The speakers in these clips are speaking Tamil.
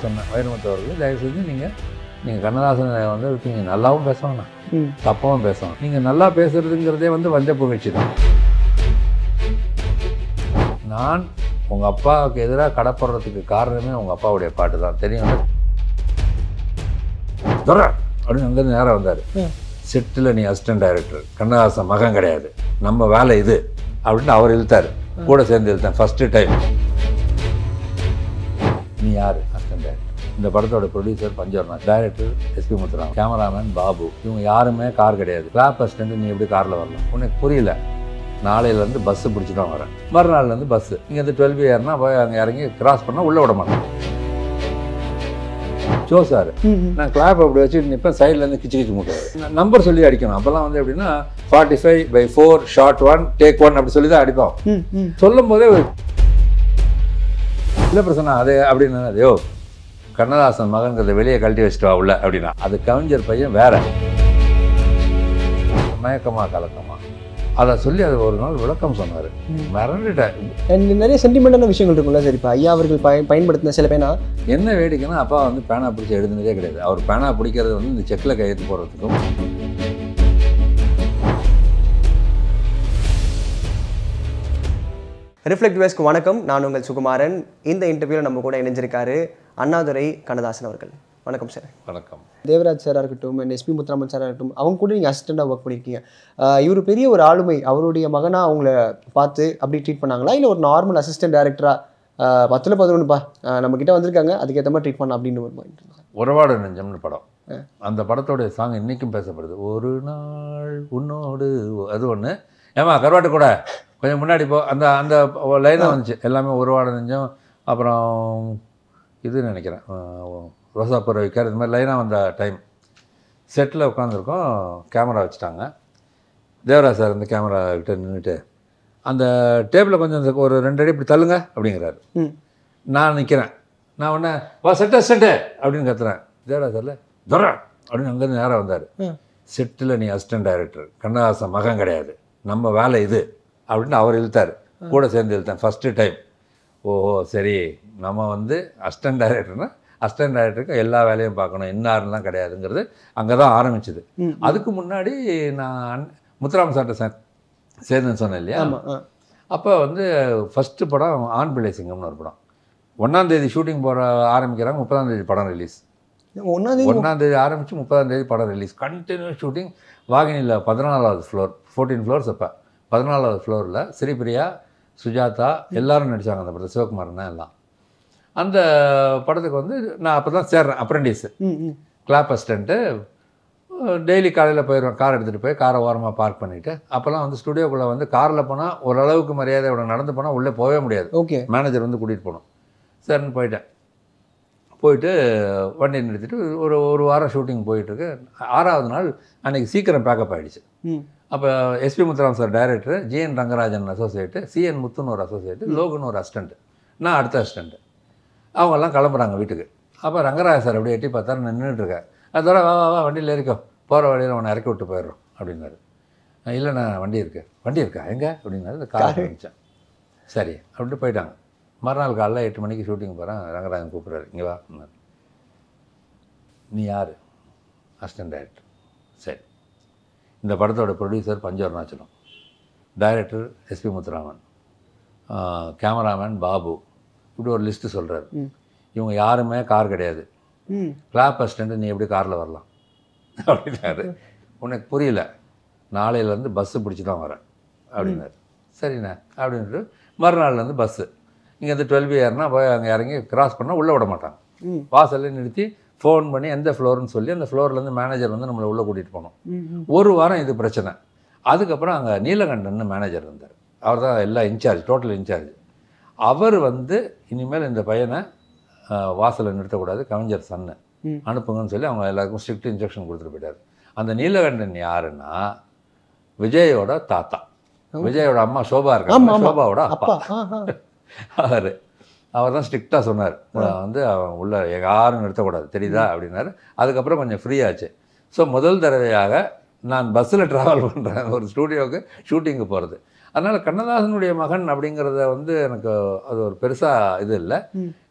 சொன்னேன் வைரமுத்து அவர்கள் தயவு செஞ்சு நீங்கள் நீங்கள் கண்ணதாசனை வந்து நீங்கள் நல்லாவும் பேச வேணாம் ம். தப்பாகவும் பேசணும் நீங்கள் நல்லா பேசுறதுங்கிறதே வந்து வஞ்ச புகழ்ச்சி தான் நான் உங்கள் அப்பாவுக்கு எதிராக கடப்படுறதுக்கு காரணமே உங்கள் அப்பாவுடைய பாட்டு தான் தெரியும் துர அப்படின்னு அங்கேருந்து நேரம் வந்தார் ம். செட்டில் நீ அசிஸ்டன்ட் டைரக்டர் கண்ணதாசன் மகன் கிடையாது நம்ம வேலை இது அப்படின்னு அவர் இழுத்தார் கூட சேர்ந்து இழுத்தேன் ஃபஸ்ட்டு டைம் நீ யார் அசிஸ்டன்ட் டைரக்டர் இந்த படத்தோட producer Panchavarna director SP Muthuram cameraman Babu இவங்க யாருமே கார் கிடையாது கிளாப் அசிஸ்டன்ட் நீ எப்படி காரில் வரலாம் உனக்கு புரியல நாளையிலேருந்து பஸ்ஸு பிடிச்சி தான் வரேன் மறுநாள்லேருந்து பஸ்ஸு இங்கே வந்து டுவெல் பி ஏறினா போய் அங்கே இறங்கி கிராஸ் பண்ணால் உள்ளே விட மாட்டேன் ஜோ சார் ம், ம். நான் கிளாப் அப்படி வச்சுட்டு நிற்பேன் சைட்லேருந்து கிச்சு கிச்சு மூட்டுவார் நம்பர் சொல்லி அடிக்கணும் அப்போல்லாம் வந்து எப்படின்னா forty five by four shot one take one அப்படி சொல்லி தான் அடிப்போம் ம், ம். சொல்லும் போதே ஒரு இல்லை பிரசன்னா அது அப்படின்னு ஐயோ கண்ணதாசன் மகன்கிறத வெளியே கழட்டி வச்சுட்டு வா உள்ள அப்படின்னா அது கவிஞர் பையன் வேற மயக்கமா கலக்கமா அதை சொல்லி அது ஒரு நாள் விளக்கம் சொன்னார் மறந்துட்டேன் And நிறைய சென்டிமெண்டான விஷயங்கள் இருக்கும்ல சார் இப்போ ஐயா அவர்கள் பயன் பயன்படுத்தின சில பேனா என்ன வேடிக்கைன்னா அப்பா வந்து பேனா பிடிச்சி எழுதுனதே கிடையாது அவர் பேனா பிடிக்கிறது வந்து இந்த செக்கில் கையெழுத்து போடுறதுக்கும் ரிஃப்ளெக்ட் வேஸ்க்கு வணக்கம் நான் உங்கள் சுகுமாரன் இந்த இன்டர்வியூவில் நம்ம கூட இணைஞ்சிருக்காரு அண்ணாதுரை கண்ணதாசன் அவர்கள் வணக்கம் சார் வணக்கம் தேவராஜ் சாராக இருக்கட்டும் அண்ட் எஸ்பி முத்துராமன் சாராக இருக்கட்டும் அவங்க கூட நீங்கள் அசிஸ்டண்ட்டாக ஒர்க் பண்ணியிருக்கீங்க ஆஹ் இவர் பெரிய ஒரு ஆளுமை அவருடைய மகனாக அவங்கள பார்த்து அப்படி ட்ரீட் பண்ணாங்களா இல்லை ஒரு நார்மல் அசிஸ்டன்ட் டேரக்டராக பத்தில் பதினொன்றுப்பா நம்ம கிட்ட வந்திருக்காங்க அதுக்கேற்ற மாதிரி ட்ரீட் பண்ண அப்படின்னு ஒரு மைண்ட் உறவாடு நெஞ்சம்னு படம் அந்த படத்தோடைய சாங் இன்னைக்கும் பேசப்படுது ஒரு நாள் உன்னோடு அது ஒன்று ஏமா கருவாட்டு கூட கொஞ்சம் முன்னாடி போ அந்த அந்த லைனாக வந்துச்சு எல்லாமே உறவாடு நெஞ்சம் அப்புறம் இது நினைக்கிறேன் அஹ், ரோசாப்பூ ரவிக்கார் இது மாதிரி லைனாக வந்த டைம் செட்டில் உட்காந்துருக்கோம் கேமரா வச்சுட்டாங்க தேவராஜ் சார் இந்த கேமரா கிட்ட நின்றுட்டு அந்த டேபிளை கொஞ்சம் இந்த ஒரு ரெண்டு அடி இப்படி தள்ளுங்க அப்படிங்கிறாரு ம் நான் நிற்கிறேன் நான் உடனே வா செட்டு செட்டு அப்படின்னு கத்துறேன் தேவரா சார்ல துர அப்படின்னு அங்கேருந்து நேரம் வந்தார் ம். செட்டில் நீ அசிஸ்டன்ட் டைரக்டர் கண்ணதாசன் மகன் கிடையாது நம்ம வேலை இது அப்படின்னு அவர் இழுத்தார் கூட சேர்ந்து இழுத்தேன் ஃபஸ்ட்டு டைம் ஓஹோ சரி நம்ம வந்து அசிஸ்டன்ட் டைரக்டர்னா அசிஸ்டன்ட் டைரக்டருக்கு எல்லா வேலையும் பார்க்கணும் இன்னாருலாம் கிடையாதுங்கிறது அங்கே தான் ஆரம்பிச்சது ம். அதுக்கு முன்னாடி நான் முத்துராம் சார்ட்ட சே சேர்ந்தேன்னு சொன்னேன் இல்லையா ஆமாம் ஆ அப்போ வந்து ஃபஸ்ட்டு படம் ஆண் பிள்ளை சிங்கம்னு ஒரு படம் ஒன்றாம் தேதி ஷூட்டிங் போகிற ஆரம்பிக்கிறாங்க முப்பதாம் தேதி படம் ரிலீஸ் ஒன்றாந்தேதி ஒன்றாம் தேதி ஆரம்பித்து முப்பதாம் தேதி படம் ரிலீஸ் கண்டினியூஸ் ஷூட்டிங் வாகினியில் பதினாலாவது ஃப்ளோர் ஃபோர்டீன் ஃப்ளோர்ஸ் அப்போ பதினாலாவது ஃப்ளோரில் ஸ்ரீபிரியா சுஜாதா எல்லாரும் நடித்தாங்க அந்த படத்தில் சிவகுமாரன் தான் எல்லாம் அந்த படத்துக்கு வந்து நான் அப்போ தான் சேர்றேன் அப்ரெண்டிஸு ம் ம் கிளாப் அசிஸ்டண்ட்டு டெய்லி காலையில் போயிடுவேன் கார் எடுத்துகிட்டு போய் காரை ஓரமாக பார்க் பண்ணிவிட்டு அப்போல்லாம் வந்து ஸ்டுடியோக்குள்ளே வந்து காரில் போனால் ஓரளவுக்கு மரியாதையோட நடந்து போனால் உள்ளே போகவே முடியாது ஓகே மேனேஜர் வந்து கூட்டிகிட்டு போகணும் சரின்னு போயிட்டேன் போயிட்டு வண்டியை நிறுத்திட்டு ஒரு ஒரு வாரம் ஷூட்டிங் போயிட்டுருக்கு ஆறாவது நாள் அன்றைக்கி சீக்கிரம் பேக்கப் ஆகிடுச்சு ம் அப்போ SP Muthuram sir director GN Rangarajan associate CN முத்துன்னு ஒரு அசோசியேட்டு லோகன் ஒரு அசிஸ்டண்ட்டு நான் அடுத்த அசிஸ்டண்ட்டு அவங்கெல்லாம் கிளம்புறாங்க வீட்டுக்கு அப்போ ரங்கராஜ சார் அப்படியே எட்டி பார்த்தா நான் நின்றுட்டுருக்கேன் அதோட வா வா வா வண்டியில் ஏறிக்கோ போகிற வழியில் உன்னை இறக்கி விட்டு போயிடுறோம் அப்படின்னாரு "அஹ் இல்லைண்ணா வண்டி இருக்கு வண்டி இருக்கா எங்கே அப்படின்னாரு இந்த கார் ஆரம்பித்தேன் சரி அப்படின்ட்டு போயிட்டாங்க மறுநாள் காலைல எட்டு மணிக்கு ஷூட்டிங் போகிறேன் ரங்கராஜன் கூப்பிட்றாரு இங்கே வா அப்படின்னாரு. நீ யார் அசிஸ்டன்ட் டைரக்டர் சரி இந்த படத்தோட producer Panchavarnachalam director SP Muthuraman cameraman Babu இப்படி ஒரு லிஸ்ட்டு சொல்கிறாரு ம். இவங்க யாருமே கார் கிடையாது ம் கிளாப் அசிஸ்டண்ட்டு நீ எப்படி காரில் வரலாம் அப்படின்னாரு உனக்கு புரியல நாளையிலேருந்து பஸ்ஸு பிடிச்சி தான் வரேன் அப்படின்னாரு சரிண்ணே அப்படின்ட்டு மறுநாள்லேருந்து பஸ்ஸு இங்கேருந்து டுவெல் பி ஏறினா போய் அங்கே இறங்கி கிராஸ் பண்ணால் உள்ளே விட மாட்டாங்க ம் வாசல்ல நிறுத்தி ஃபோன் பண்ணி எந்த ஃப்ளோர்னு சொல்லி அந்த ஃப்ளோர்லேருந்து மேனேஜர் வந்து நம்மளை உள்ளே கூட்டிகிட்டு போகணும் ம் ம் ஒரு வாரம் இது பிரச்சனை அதுக்கப்புறம் அங்கே நீலகண்டன் மேனேஜர் இருந்தார் அவர் தான் எல்லா இன்சார்ஜ் டோட்டல் இன்சார்ஜ் அவர் வந்து இனிமேல் இந்த பையனை வாசலில் நிறுத்தக்கூடாது கவிஞர் சன்னு ம். அனுப்புங்கன்னு சொல்லி அவங்க எல்லாருக்கும் ஸ்ட்ரிக்ட் இன்ஸ்ட்ரக்ஷன் கொடுத்துட்டு போயிட்டார் அந்த நீலகண்டன் யாருன்னா விஜயோட தாத்தா விஜயோட அம்மா சோபா ஆமா, இருக்காங்க ஆமா. சோபாவோட அப்பா அப்பா ஆ ஆ அவர் அவர் தான் ஸ்ட்ரிக்டாக சொன்னார் வந்து அவன் உள்ள யாரும் நிறுத்தக்கூடாது தெரியுதா அப்படின்னாரு அதுக்கப்புறம் கொஞ்சம் ஃப்ரீ ஆச்சு ஸோ முதல் தடவையாக நான் பஸ்ஸில் ட்ராவல் பண்ணுறேன் ஒரு ஸ்டூடியோவுக்கு ஷூட்டிங்கு போகிறது அதனால் கண்ணதாசனுடைய மகன் அப்படிங்கிறத வந்து எனக்கு அது ஒரு பெருசாக இது இல்லை ம்.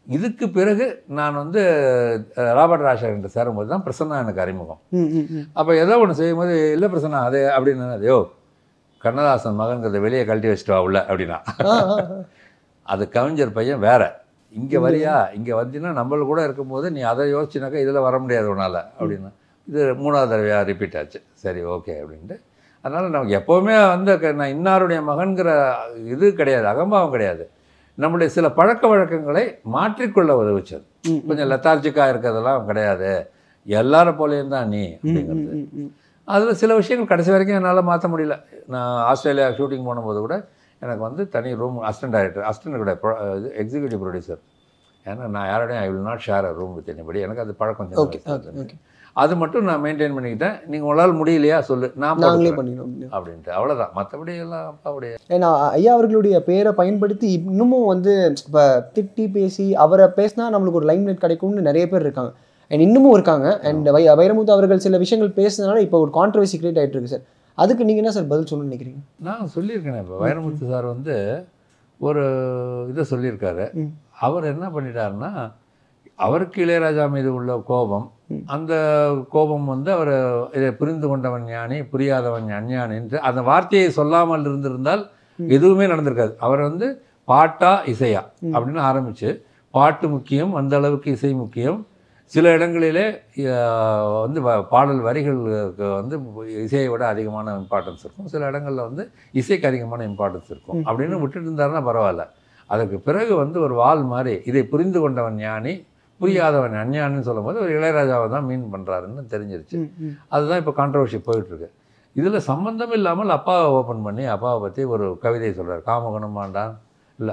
இதுக்கு பிறகு நான் வந்து அஹ், ராபர்ட் ராஜசேகரன் சேரும்போது தான் பிரசன்னா எனக்கு அறிமுகம் ம் ம் ம் அப்போ ஏதோ ஒன்று செய்யும்போது இல்லை பிரசன்னா அது அப்படின்னு யோ கண்ணதாசன் மகன்கிறத வெளியே கழட்டி வச்சுட்டு வா உள்ள அப்படின்னா ஆ, ஆ, ஆ. அது கவிஞர் பையன் வேற இங்கே வரியா இங்கே வந்தீங்கன்னா நம்மள கூட இருக்கும்போது நீ அதை யோசிச்சினாக்கா இதில் வர முடியாது உன்னால் அப்படின்னா இது மூணாவது தடவையாக ரிப்பீட் ஆச்சு சரி ஓகே அப்படின்ட்டு அதனால் நமக்கு எப்போவுமே வந்து க- நான் இன்னாருடைய மகன்கிற இது கிடையாது அகம்பாவம் கிடையாது நம்முடைய சில பழக்க வழக்கங்களை மாற்றிக்கொள்ள உதவிச்சது ம், கொஞ்சம் லெத்தார்ஜிக்காக இருக்கிறதெல்லாம் கிடையாது எல்லாரும் போலேயும் தான் நீ ம், அப்படிங்கிறது ம், ம். அதில் சில விஷயங்கள் கடைசி வரைக்கும் என்னால் மாற்ற முடியல நான் ஆஸ்திரேலியா ஷூட்டிங் போகும்போது கூட எனக்கு வந்து தனி ரூம் அசிஸ்டன்ட் டைரக்டர் அசிஸ்டன்ட் கூட இது எக்ஸிக்யூட்டிவ் ப்ரொடியூசர் ஏன்னா நான் யாரோடையும் I will not share a room with anybody எனக்கு அது பழக்கம் சின்ன ஓகே வயசுல ஓகே இருந்து. ஓகே அது மட்டும் நான் மெயின்டைன் பண்ணிக்கிட்டேன் நீங்கள் உங்களால் முடியலையா சொல்லு நான் நாங்களே போட்டுக்கிறேன் பண்ணிடுவோம் அப்படின்ட்டு அவ்வளோதான் மற்றபடி எல்லாம் அப்பாவுடைய ஏன்னா ஐயா அவர்களுடைய பேரை பயன்படுத்தி இன்னமும் வந்து இப்போ திட்டி பேசி அவரை பேசினா நம்மளுக்கு ஒரு லைம் லைட் கிடைக்கும்னு நிறைய பேர் இருக்காங்க அண்ட் இன்னமும் இருக்காங்க அண்ட் வை வைரமுத்து அவர்கள் சில விஷயங்கள் பேசுனதுனால இப்போ ஒரு கான்ட்ரவர்சி கிரியேட் ஆயிட்டு இருக்கு சார் அதுக்கு நீங்கள் என்ன சார் பதில் சொல்லணும்னு நினைக்கிறீங்க நான் சொல்லியிருக்கேனே இப்போ வைரமுத்து சார் வந்து ஒரு இதை சொல்லியிருக்காரு ம். அவர் என்ன பண்ணிட்டாருன்னா அவருக்கு இளையராஜா மீது உள்ள கோபம் ம். அந்த கோபம் வந்து அவர் இதை புரிந்து கொண்டவன் ஞானி புரியாதவன் அஞ்ஞானின்ட்டு அந்த வார்த்தையை சொல்லாமல் இருந்திருந்தால் ம். எதுவுமே நடந்திருக்காது அவர் வந்து பாட்டா இசையா ம். அப்படின்னு ஆரம்பித்து பாட்டு முக்கியம் அந்த அளவுக்கு இசை முக்கியம் சில இடங்களிலே அஹ், வந்து வ- பாடல் வரிகளுக்கு வந்து இசையை விட அதிகமான இம்பார்ட்டன்ஸ் இருக்கும் சில இடங்களில் வந்து இசைக்கு அதிகமான இம்பார்ட்டன்ஸ் இருக்கும் ம். அப்படின்னு விட்டுட்டு இருந்தாருன்னா பரவாயில்ல அதுக்கு பிறகு வந்து ஒரு வால் மாதிரி இதை புரிந்து கொண்டவன் ஞானி புரியாதவன் அஞ்ஞானின்னு சொல்லும்போது ஒரு இளையராஜாவை தான் மீன் பண்ணுறாருன்னு தெரிஞ்சிருச்சு ம், ம். அதுதான் இப்போ கான்ட்ரவர்சி போயிட்டுருக்கு இதில் சம்மந்தம் இல்லாமல் அப்பாவை ஓப்பன் பண்ணி அப்பாவை பற்றி ஒரு கவிதை சொல்கிறார் காமகுணம் ஆண்டான் இல்லை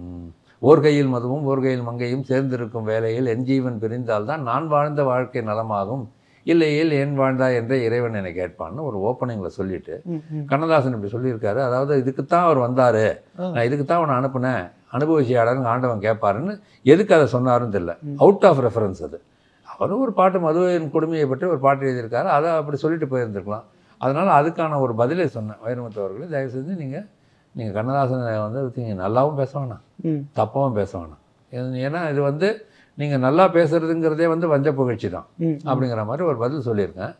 ஓர் கையில் மதுவும் ஓர் கையில் மங்கையும் சேர்ந்திருக்கும் வேளையில் என் ஜீவன் பிரிந்தால்தான் நான் வாழ்ந்த வாழ்க்கை நலமாகும் இல்லையில் ஏன் வாழ்ந்தா என்ற இறைவன் என்னை கேட்பான்னு ஒரு ஓப்பனிங்கில் சொல்லிட்டு ம், ம். கண்ணதாசன் இப்படி சொல்லியிருக்காரு அதாவது இதுக்குத்தான் அவர் வந்தார் ஆ. நான் இதுக்கு தான் அவனை அனுப்புனேன் அனுபவிச்சியாளர்னு ஆண்டவன் கேட்பாருன்னு எதுக்கு அதை சொன்னாருன்னு தெரியல ம். அவுட் ஆஃப் ரெஃபரன்ஸ் அது அவரும் ஒரு பாட்டு மதுவின் கொடுமையை பற்றி ஒரு பாட்டு எழுதியிருக்காரு அதை அப்படி சொல்லிட்டு போயிருந்திருக்கலாம் அதனால் அதுக்கான ஒரு பதிலை சொன்னேன் வைரமுத்து அவர்களே தயவு செஞ்சு நீங்கள் நீங்கள் கண்ணதாசனை வந்து நீங்கள் நல்லாவும் பேச வேணாம் ம். தப்பாகவும் பேச வேணாம் ஏன்னா- ஏன்னா இது வந்து நீங்கள் நல்லா பேசுகிறதுங்கிறதே வந்து வஞ்ச புகழ்ச்சி தான் ம், ம். அப்படிங்கிற மாதிரி ஒரு பதில் சொல்லியிருக்கேன்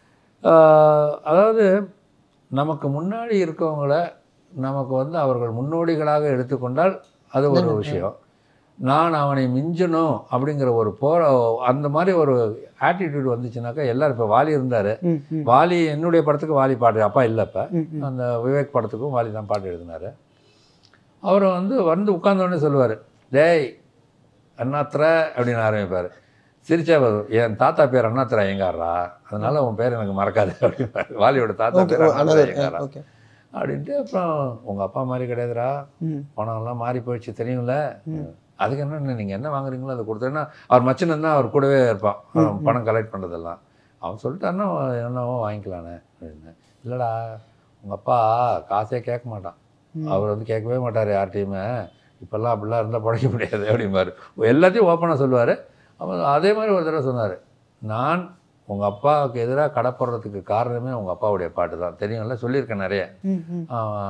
ஆஹ் அதாவது நமக்கு முன்னாடி இருக்கவங்கள நமக்கு வந்து அவர்கள் முன்னோடிகளாக எடுத்துக்கொண்டால் அது ஒரு விஷயம் நான் அவனை மிஞ்சணும் அப்படிங்கிற ஒரு போற அந்த மாதிரி ஒரு ஆட்டிடியூட் வந்துச்சுனாக்கா எல்லாரும் இப்போ வாலி இருந்தார் ம், ம். வாலி என்னுடைய படத்துக்கு வாலி பாட்டு அப்பா இல்லை இப்போ ம், ம். அந்த விவேக் படத்துக்கும் வாலி தான் பாட்டு எழுதினார் அவர் வந்து வந்து உட்கார்ந்தோடனே சொல்லுவார் டேய் அண்ணாத்திர அப்படின்னு ஆரம்பிப்பார் சிரிச்சா வரும் என் தாத்தா பேர் அண்ணாத்திர ஐயங்காரா அதனால உன் பேர் எனக்கு மறக்காது அப்படிம்பாரு வாலியோட தாத்தா ஓகே பேர் ஓ, அண்ணாத்திர another, ஐயங்காரா ஓகே அப்படின்ட்டு அப்புறம் உங்கள் அப்பா மாதிரி கிடையாதுடா ம், பணம்லாம் மாறி போயிடுச்சு தெரியும்ல ம். அதுக்கு என்ன நீங்கள் என்ன வாங்குறீங்களோ அதை கொடுத்தேன்னா அவர் மச்சனன் தான் அவர் கூடவே இருப்பான் அவன் ம், ம். பணம் கலெக்ட் பண்ணுறதெல்லாம் அவன் சொல்லிட்டான்னா என்னவோ வாங்கிக்கலானே அப்படின்னு இல்லைடா உங்கள் அப்பா காசே கேட்க மாட்டான் ம். அவர் வந்து கேட்கவே மாட்டார் யார்கிட்டையுமே இப்போல்லாம் அப்படிலாம் இருந்தால் பழைக்க முடியாது அப்படிம்பாரு எல்லாத்தையும் ஓப்பனாக சொல்லுவார் அவன் அதே மாதிரி ஒரு தடவை சொன்னார் நான் உங்கள் அப்பாவுக்கு எதிராக கடப்படுறதுக்கு காரணமே உங்கள் அப்பாவுடைய பாட்டு தான் தெரியும்ல சொல்லியிருக்கேன் நிறைய ம், ம்.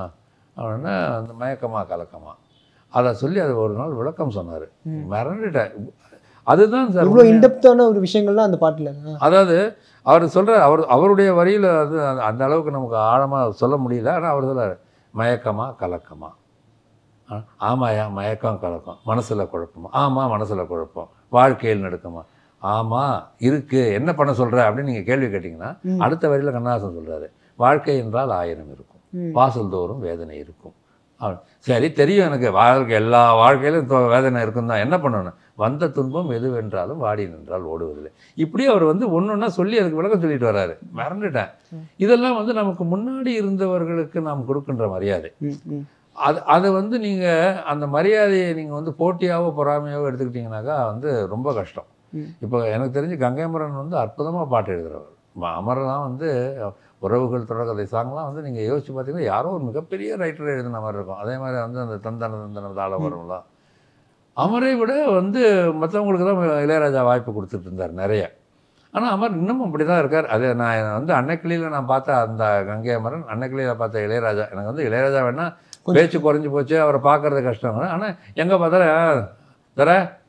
அவனா அந்த மயக்கமா கலக்கமா அதை சொல்லி அது ஒரு நாள் விளக்கம் சொன்னார் ம். மறந்துட்டேன் அதுதான் சார் இவ்வளோ இன்டெப்த்தான ஒரு விஷயங்கள்லாம் அந்த பாட்டுல ஆ. அதாவது அவர் சொல்ற அவர் அவருடைய வரியில் அது அந்த- அந்த அளவுக்கு நமக்கு ஆழமாக சொல்ல முடியல ஆனால் அவர் சொல்றாரு மயக்கமா கலக்கமா ஆ, ஆமாயா மயக்கம் கலக்கம் மனசில் குழப்பமா ஆமாம் மனசில் குழப்பம் வாழ்க்கையில் நடுக்கமா ஆமாம் இருக்கு என்ன பண்ண சொல்ற அப்படின்னு நீங்கள் கேள்வி கேட்டிங்கன்னா ம். அடுத்த வரியில் கண்ணதாசன் சொல்றாரு வாழ்க்கை என்றால் ஆயிரம் இருக்கும் ம். வாசல் தோறும் வேதனை இருக்கும் அவன் சரி தெரியும் எனக்கு வாழ்க்கை எல்லா வாழ்க்கையிலும் தொ- வேதனை இருக்கும் தான் என்ன பண்ணணும் வந்த துன்பம் எதுவென்றாலும் வாடி நின்றால் ஓடுவதில்லை இப்படி அவர் வந்து ஒன்று ஒன்றா சொல்லி அதுக்கு விளக்கம் சொல்லிட்டு வராரு மறந்துட்டேன் இதெல்லாம் வந்து நமக்கு முன்னாடி இருந்தவர்களுக்கு நாம் கொடுக்கின்ற மரியாதை ம், ம். அது அதை வந்து நீங்கள் அந்த மரியாதையை நீங்கள் வந்து போட்டியாவோ பொறாமையாவோ எடுத்துக்கிட்டிங்கனாக்கா வந்து ரொம்ப கஷ்டம் ம். இப்போ எனக்கு தெரிஞ்சு கங்கைமரன் வந்து அற்புதமாக பாட்டு எழுதுகிறவர் ம- அமரெல்லாம் வந்து உறவுகள் தொடர்கதை சாங்லாம் வந்து நீங்கள் யோசிச்சு பார்த்தீங்கன்னா யாரோ ஒரு மிகப்பெரிய ரைட்டர் எழுதின மாதிரி இருக்கும் அதே மாதிரி வந்து அந்த தந்தன தந்தன தாள வரும்லாம் அமரை விட வந்து மற்றவங்களுக்கு தான் இளையராஜா வாய்ப்பு கொடுத்துட்டு இருந்தார் நிறைய ஆனால் அமர் இன்னமும் அப்படி தான் இருக்கார் அது நான் வந்து அன்னைக்கிளியில் நான் பார்த்த அந்த கங்கை அமரன் அன்னைக்கிளியில் பார்த்த இளையராஜா எனக்கு வந்து இளையராஜா வேணா கொஞ்சம் பேச்சு குறைஞ்சி போச்சு அவரை பார்க்கறது கஷ்டம் ஆனால் எங்கே பார்த்தாலும் தர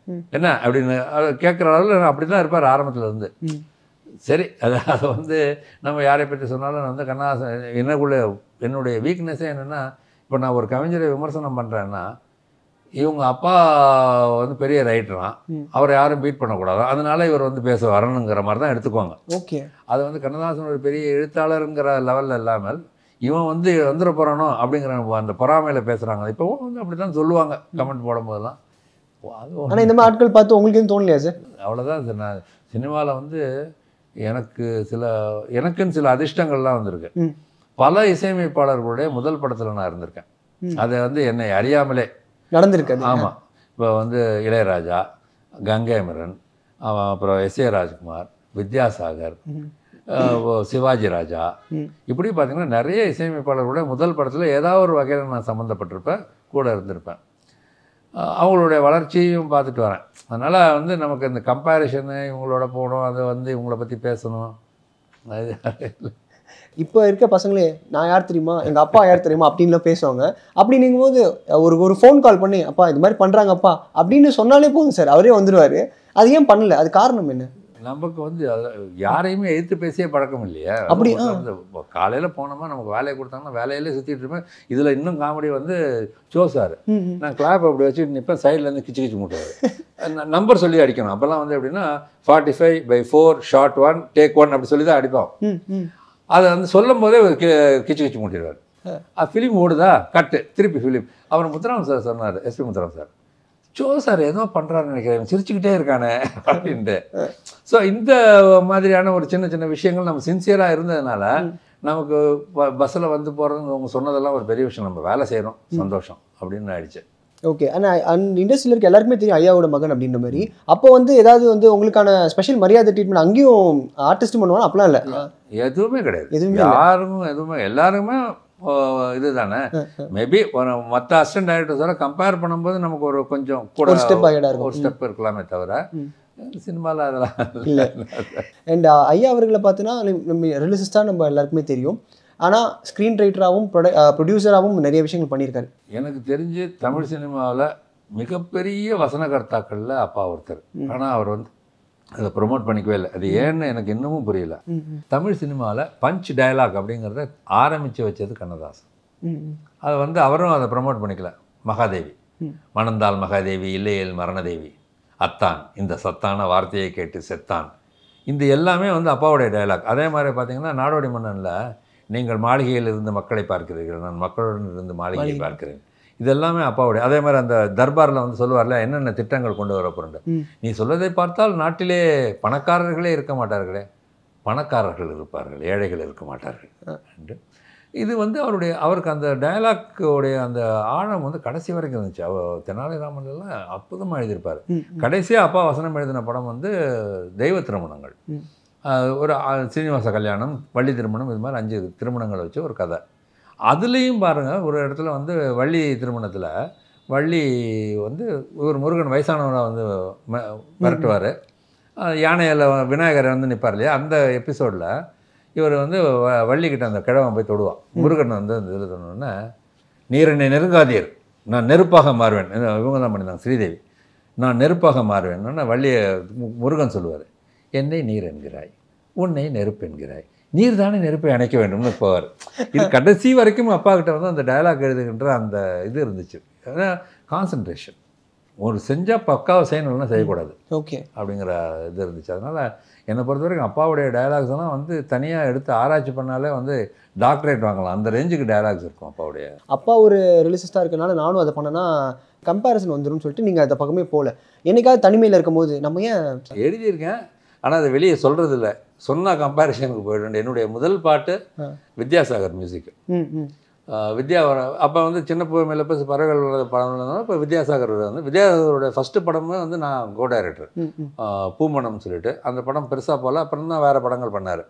ம். என்ன அப்படின்னு கேட்குற அளவில் அப்படி தான் இருப்பார் ஆரம்பத்துல இருந்து ம். சரி அது அதை வந்து நம்ம யாரை பற்றி சொன்னாலும் நான் வந்து கண்ணாசன் எனக்குள்ள என்னுடைய வீக்னஸே என்னென்னா இப்போ நான் ஒரு கவிஞரை விமர்சனம் பண்ணுறேன்னா இவங்க அப்பா வந்து பெரிய ரைட்டரான் ம். அவரை யாரும் பீட் பண்ணக்கூடாது அதனால இவர் வந்து பேச வரணுங்கிற மாதிரி தான் எடுத்துக்குவாங்க ஓகே அது வந்து கண்ணதாசன் ஒரு பெரிய எழுத்தாளருங்கிற லெவலில் இல்லாமல் இவன் வந்து வந்துட போகிறானோ அப்படிங்கிற அந்த பொறாமையில் பேசுகிறாங்க இப்போவும் வந்து அப்படி தான் சொல்லுவாங்க கமெண்ட் போடும்போதெல்லாம் அது ஆனா இந்த மாதிரி ஆட்கள் பார்த்து உங்களுக்கு எதுவும் தோணலையா சார் அவ்வளோதான் சார் நான் சினிமாவில் வந்து எனக்கு சில எனக்குன்னு சில அதிர்ஷ்டங்கள்லாம் வந்திருக்கு ம். பல இசையமைப்பாளர்களுடைய முதல் படத்தில் நான் இருந்திருக்கேன் ம். அதை வந்து என்னை அறியாமலே நடந்திருக்கு அது ஆமாம் இப்போ வந்து இளையராஜா கங்கை அமரன் அவன் அப்புறம் எஸ் ஏ ராஜ்குமார் வித்யாசாகர் ம். அஹ் ஓ சிவாஜி ராஜா ம். இப்படி பார்த்தீங்கன்னா நிறைய இசையமைப்பாளர்களுடைய முதல் படத்தில் ஏதாவது ஒரு வகையில் நான் சம்மந்தப்பட்டிருப்பேன் கூட இருந்திருப்பேன் அஹ் அவங்களுடைய வளர்ச்சியும் பார்த்துட்டு வரேன் அதனால் வந்து நமக்கு இந்த கம்பேரிஷனு இவங்களோட போகணும் அதை வந்து இவங்கள பற்றி பேசணும் அது இப்போ இருக்க பசங்களே நான் யார் தெரியுமா எங்க அப்பா யார் தெரியுமா அப்படின்லாம் பேசுவாங்க அப்படின்னும் போது ஒரு ஒரு ஃபோன் கால் பண்ணி அப்பா இது மாதிரி பண்றாங்கப்பா அப்படின்னு சொன்னாலே போதும் சார் அவரே வந்துருவாரு அது ஏன் பண்ணல அது காரணம் என்ன நமக்கு வந்து அது யாரையுமே எதிர்த்து பேசியே பழக்கம் இல்லையா அப்படி, ஆ. காலையில் போனோமா நமக்கு வேலையை கொடுத்தாங்கன்னா வேலையிலே சுற்றிட்டு இருப்பேன் இதில் இன்னும் காமெடி வந்து சோ சார் ம், ம். நான் கிளாப் அப்படி வச்சுட்டு நிற்பேன் சைட்லேருந்து கிச்சு கிச்சு முட்டுவார் நம்பர் சொல்லி அடிக்கணும் அப்போல்லாம் வந்து எப்படின்னா forty five by four shot one take one அப்படி சொல்லி தான் அடிப்போம் ம், ம். அதை வந்து சொல்லும் போதே ஒரு கி- கிச்சு கிச்சு மூட்டிடுவார் ஃபிலிம் ஓடுதா கட்டு திருப்பி ஃபிலிம் அவர் முத்துராம் சார் சொன்னார் SP Muthuram sir so sir ஏதோ பண்ணுறாருன்னு நினைக்கிறேன் சிரிச்சுக்கிட்டே இருக்கானே அப்படின்ட்டு ஸோ இந்த மாதிரியான ஒரு சின்ன சின்ன விஷயங்கள் நம்ம சின்சியராக இருந்ததுனால நமக்கு பஸ்ஸில் வந்து போகிறது அவங்க சொன்னதெல்லாம் ஒரு பெரிய விஷயம் நம்ம வேலை செய்கிறோம் சந்தோஷம் அப்படின்னு ஆயிடுச்சு ஓகே ஆனால் அந்த இண்டஸ்ட்ரியில் இருக்க எல்லாருக்குமே தெரியும் ஐயாவோட மகன் அப்படின்ற மாதிரி அப்போ வந்து ஏதாவது வந்து உங்களுக்கான ஸ்பெஷல் மரியாதை ட்ரீட்மெண்ட் அங்கேயும் ஆர்டிஸ்ட் பண்ணுவாங்க அப்பலாம் இல்லை எதுவுமே கிடையாது எதுவுமே இல்ல. யாருக்கும் எதுவுமே எல்லாருமே ஓ, இதுதானே மேபி ஒரு மற்ற அசிஸ்டன்ட் டைரக்டர்ஸோட கம்பேர் பண்ணும்போது நமக்கு ஒரு கொஞ்சம் கூட ஒரு step ahead ஆ இருக்கும். ஒரு ஸ்டெப் இருக்கலாமே தவிர ம். சினிமாவில் அதெல்லாம் இல்ல. அண்ட் ஐயா அவர்களை பார்த்தீங்கன்னா நம்ம ரிலிசிஸ்டாக நம்ம எல்லாருக்குமே தெரியும் ஆனால் ஸ்க்ரீன் ரைட்டராகவும் ப்ரொடியூசராகவும் நிறைய விஷயங்கள் பண்ணியிருக்காரு எனக்கு தெரிஞ்சு தமிழ் சினிமாவில் மிகப்பெரிய வசனகர்த்தாக்களில் அப்பா ஒருத்தர் ஆனால் அவர் வந்து அதை ப்ரொமோட் பண்ணிக்கவே இல்லை அது ஏன்னு எனக்கு இன்னமும் புரியல ம், ம், தமிழ் சினிமாவில் பஞ்ச் டயலாக் அப்படிங்கிறத ஆரம்பித்து வச்சது கண்ணதாசன் ம், ம். அது வந்து அவரும் அதை ப்ரமோட் பண்ணிக்கல மகாதேவி ம். மணந்தால் மகாதேவி இல்லையேல் மரணதேவி அத்தான் இந்த சத்தான வார்த்தையை கேட்டு செத்தான் இந்த எல்லாமே வந்து அப்பாவுடைய டயலாக் அதே மாதிரி பார்த்தீங்கன்னா நாடோடி மன்னனில் நீங்கள் மாளிகையில் இருந்து மக்களை பார்க்கிறீர்கள் நான் மக்களுடன் இருந்து மாளிகையை மாளிகை. பார்க்கிறேன் இது எல்லாமே அப்பாவுடைய அதே மாதிரி அந்த தர்பாரில் வந்து சொல்லுவார்ல என்னென்ன திட்டங்கள் கொண்டு வர போகிறேன் ம். நீ சொல்வதை பார்த்தால் நாட்டிலே பணக்காரர்களே இருக்க மாட்டார்களே பணக்காரர்கள் இருப்பார்கள் ஏழைகள் இருக்க மாட்டார்கள் என்று இது வந்து அவருடைய அவருக்கு அந்த டயலாக்கோடைய அந்த ஆழம் வந்து கடைசி வரைக்கும் இருந்துச்சு அவ தெனாலிராமன் எல்லாம் அற்புதமாக எழுதியிருப்பார் ம், ம். கடைசியாக அப்பா வசனம் எழுதின படம் வந்து தெய்வ திருமணங்கள் ம். ஆஹ் ஒரு ஆ- சீனிவாச கல்யாணம் வள்ளி திருமணம் இது மாதிரி அஞ்சு திருமணங்களை வச்சு ஒரு கதை அதுலேயும் பாருங்கள் ஒரு இடத்துல வந்து வள்ளி திருமணத்தில் வள்ளி வந்து இவர் முருகன் வயசானவரை வந்து ம- மிரட்டுவார் யானையில் விநாயகர் வந்து நிற்பார் இல்லையா அந்த எபிசோடில் இவர் வந்து வ- வள்ளிக்கிட்ட அந்த கிழவன் போய் தொடுவான் முருகன் வந்து அந்த இதில் சொன்னோன்னே நீர் என்னை நெருங்காதீர் நான் நெருப்பாக மாறுவேன் இது இவங்க தான் பண்ணியிருந்தாங்க ஸ்ரீதேவி நான் நெருப்பாக மாறுவேன் வள்ளியை மு- முருகன் சொல்லுவார் என்னை நீர் என்கிறாய் உன்னை நெருப்பு என்கிறாய் நீர் தானே நெருப்பை அணைக்க வேண்டும்னு போவார் இது கடைசி வரைக்கும் அப்பா கிட்ட வந்து அந்த டயலாக் எழுதுகின்ற அந்த இது இருந்துச்சு கான்சன்ட்ரேஷன் ஒரு செஞ்சால் பக்காவை செய்யணும்னா செய்யக்கூடாது ஓகே அப்படிங்கிற இது இருந்துச்சு அதனால் என்னை பொறுத்த வரைக்கும் அப்பாவுடைய டயலாக்ஸ் எல்லாம் வந்து தனியாக எடுத்து ஆராய்ச்சி பண்ணாலே வந்து டாக்டரேட் வாங்கலாம் அந்த ரேஞ்சுக்கு டயலாக்ஸ் இருக்கும் அப்பாவுடைய அப்பா ஒரு ரிலிசிஸ்டாக இருக்கனால நானும் அதை பண்ணேன்னா கம்பேரிசன் வந்துரும்னு சொல்லிட்டு நீங்கள் அந்த பக்கமே போகல என்னைக்காவது தனிமையில் இருக்கும்போது நம்ம ஏன் எழுதியிருக்கேன் ஆனால் அதை வெளியே சொல்கிறது இல்லை சொன்னால் கம்பேரிஷனுக்கு போயிடும் என்னுடைய முதல் பாட்டு ஆ. வித்யாசாகர் மியூசிக் ம் ம் வித்யா அப்போ வந்து சின்ன பூ மேலே பேச பறவைகள் வளர்ந்த படம் இப்போ வித்யாசாகர் வந்து வித்யாசாகரோட ஃபஸ்ட்டு படமே வந்து நான் கோ டைரக்டர் ம் ம் பூமணம்னு சொல்லிட்டு அந்த படம் பெருசாக போகல அப்புறம் தான் வேறு படங்கள் பண்ணார்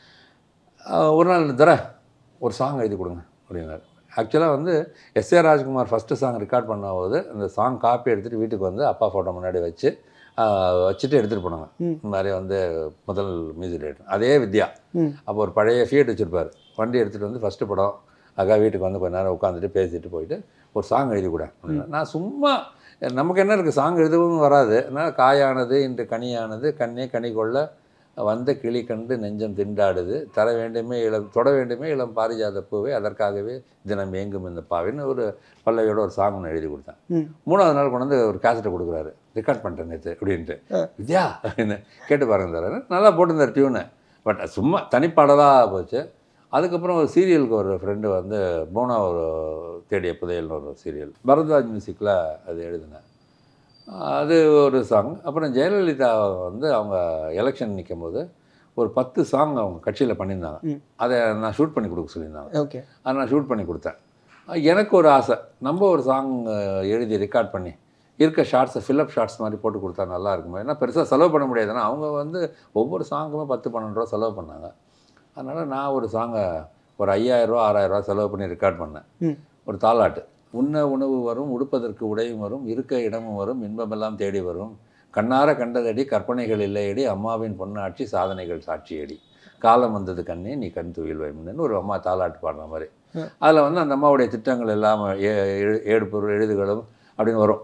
ஒரு நாள் தர ஒரு சாங் எழுதி கொடுங்க அப்படின்னாரு ஆக்சுவலாக வந்து S A Rajkumar first song record பண்ணும்போது அந்த சாங் காப்பி எடுத்துகிட்டு வீட்டுக்கு வந்து அப்பா ஃபோட்டோ முன்னாடி வச்சு ஆஹ், வச்சுட்டு எடுத்துகிட்டு போனாங்க ம். இந்த மாதிரி வந்து முதல் மியூசிக் டைரக்டர் அதே வித்யா ம் அப்போ ஒரு பழைய ஃபியட் வச்சுருப்பார் வண்டி எடுத்துகிட்டு வந்து ஃபஸ்ட்டு படம் அக்கா வீட்டுக்கு வந்து கொஞ்ச நேரம் உட்காந்துட்டு பேசிட்டு போயிட்டு ஒரு சாங் எழுதி கூட நான் சும்மா நமக்கு என்ன இருக்குது சாங் எழுதவும் வராது ஆனால் காயானது இன்று கனியானது கண்ணே கனி கொள்ள வந்த கிளி கண்டு நெஞ்சம் திண்டாடுது தர வேண்டுமே இளம் தொட வேண்டுமே இளம் பாரிஜாத பூவே அதற்காகவே தினம் ஏங்கும் இந்த பாவின்னு ஒரு பல்லவியோட ஒரு சாங் ஒன்று எழுதி கொடுத்தேன் ம். மூணாவது நாள் கொண்டு வந்து ஒரு கேசட்டை கொடுக்குறாரு ரெக்கார்ட் பண்ணிட்டேன் நேற்று அப்படின்ட்டு வித்யா அப்படின்னு கேட்டு பாருங்க சார் நல்லா போட்டிருந்தார் டியூனை பட் சும்மா தனிப்பாடலாக போச்சு அதுக்கப்புறம் ஒரு சீரியலுக்கு ஒரு ஃப்ரெண்டு வந்து போனா ஒரு தேடிய புதையல்னு ஒரு சீரியல் பரத்வாஜ் மியூசிக்கில் அது எழுதினேன் அது ஒரு சாங் அப்புறம் ஜெயலலிதா வந்து அவங்க எலெக்ஷன் நிற்கும் போது ஒரு பத்து சாங் அவங்க கட்சியில் பண்ணியிருந்தாங்க ம். அதை நான் ஷூட் பண்ணி கொடுக்க சொல்லியிருந்தாங்க ஓகே அதை நான் ஷூட் பண்ணி கொடுத்தேன் எனக்கு ஒரு ஆசை நம்ம ஒரு சாங் எழுதி ரெக்கார்ட் பண்ணி இருக்க ஷார்ட்ஸை ஃபில்அப் ஷார்ட்ஸ் மாதிரி போட்டு கொடுத்தா நல்லா இருக்குமே ஏன்னா பெருசாக செலவு பண்ண முடியாதுன்னா அவங்க வந்து ஒவ்வொரு சாங்குமே பத்து பன்னெண்டு ரூபா செலவு பண்ணாங்க அதனால் நான் ஒரு சாங்கை ஒரு ஐயாயிரரூவா ஆறாயிரரூவா செலவு பண்ணி ரெக்கார்ட் பண்ணேன் ம். ஒரு தாலாட்டு உண்ண உணவு வரும் உடுப்பதற்கு உடையும் வரும் இருக்க இடமும் வரும் இன்பமெல்லாம் தேடி வரும் கண்ணார கண்டதடி கற்பனைகள் இல்லையடி அம்மாவின் பொன்னாட்சி சாதனைகள் சாட்சியடி காலம் வந்தது கண்ணே நீ கண் துயில் வைமுன்னு ஒரு அம்மா தாலாட்டு பாடுற மாதிரி அதில் வந்து அந்த அம்மாவுடைய திட்டங்கள் எல்லாம் ஏ எழு- ஏடு பொருள் எழுதுகளும் அப்படின்னு வரும்